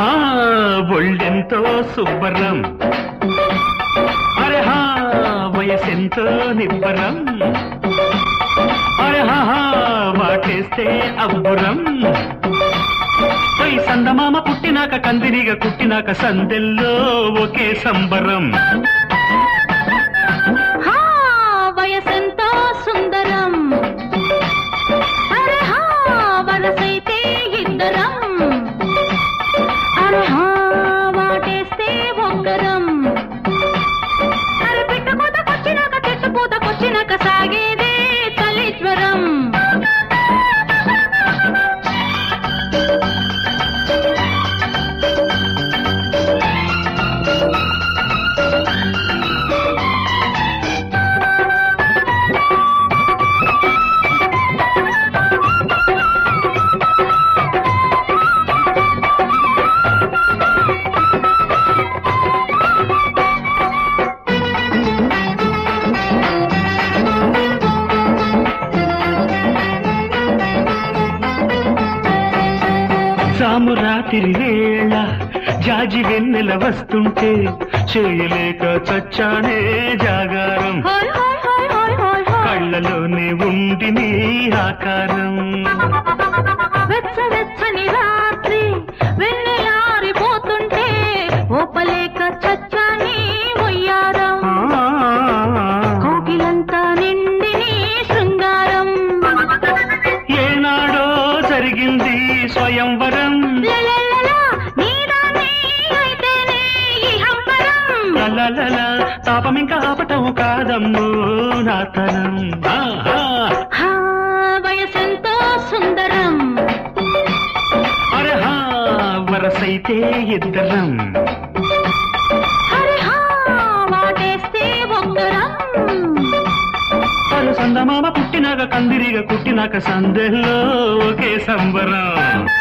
హా ఒళ్ళెంతో శుభ్రం అరే హా వయసెంతో నిబ్బరం అరే హా హా, వాటేస్తే అబ్బురం పై సందమామ పుట్టినాక కందిరిగా కుట్టినాక సందెల్లో ఒకే సంబరం హా వయసెంతో సుందరం అరే హా వరసైతే ఇద్దరం అరే హా వాటేస్తే ఒక్కరం అరే పిట్ట పూతకొచ్చినాక చెట్టు పూతకొచ్చినాక సాగేదే తల్లిజ్వరం సాము రాత్రి వేళ జాజి వెన్నెల వస్తుంటే చేయలేక చచ్చానే జాగారం హాయ్ హాయ్ హాయ్ హాయ్ హాయ్ హాయ్ కళ్ళలోనే ఉండి నీ ఆకారం వెచ్చ వెచ్చని రాత్రి వెన్నెలారిపోతుంటే ఓపలేక చచ్చాని ఒయ్యారం ఆ, కోకిలంతా నిండి నీ శృంగారం ఏనాడో జరిగింది స్వయంవరం లలలలా, నీదానే అయితేనే ఈ హంబరం. లలలల తాపం ఇంకా ఆపటం కాదమ్ము నా తరం ఆహా. హా, వయసెంతో సుందరం అరే హా వరసైతే ఇద్దరం హరి హా, వాటేస్తే ఒక్కరం పలు సందమామ పుట్టినాక కందిరిగా కుట్టినాక సందెల్లో ఒకే సంబరం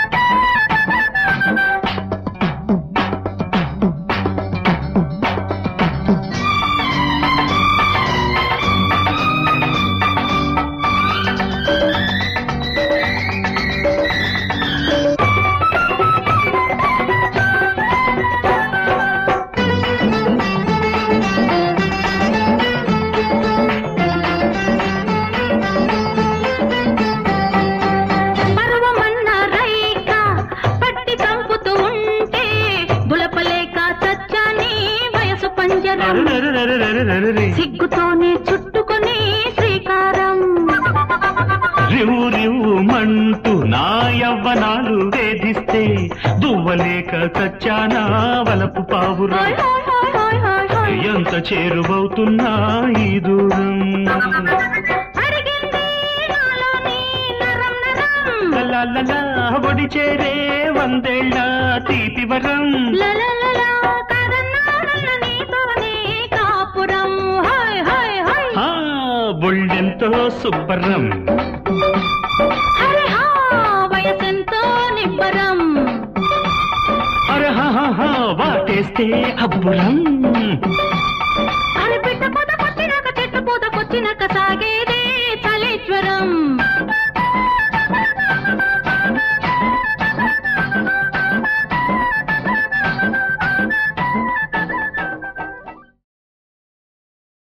పర్వమన్న రైక పట్టి చంపుతూ ఉంటే బులపలేక చచ్చాని వయసు పంజరం అరెరెరెరెరెరెరెరె. సిగ్గుతోనే చుట్టుకొని శ్రీకారం రివు రివు మంటూ నా యవ్వనాలు వేధిస్తే దువ్వలేక చచ్చానా వలపు పావురా హాయ్ హాయ్ హాయ్ హాయ్ హాయ్ హాయ్. ఎంత చేరువవుతున్నా ఈ దూరం అడిగింది నాలోని నరం నరం లలలలా ఒడి చేరే వందేళ్ళ తీపి వరం లలలలా కదన్నానన్న నీతోనే కాపురం హాయ్ హాయ్ హాయ్ ఆ, బొళ్ళెంతో శుభ్రం హరి హా వయసెంతో నిబ్బరం అరహ వాటేస్తే అబ్బురం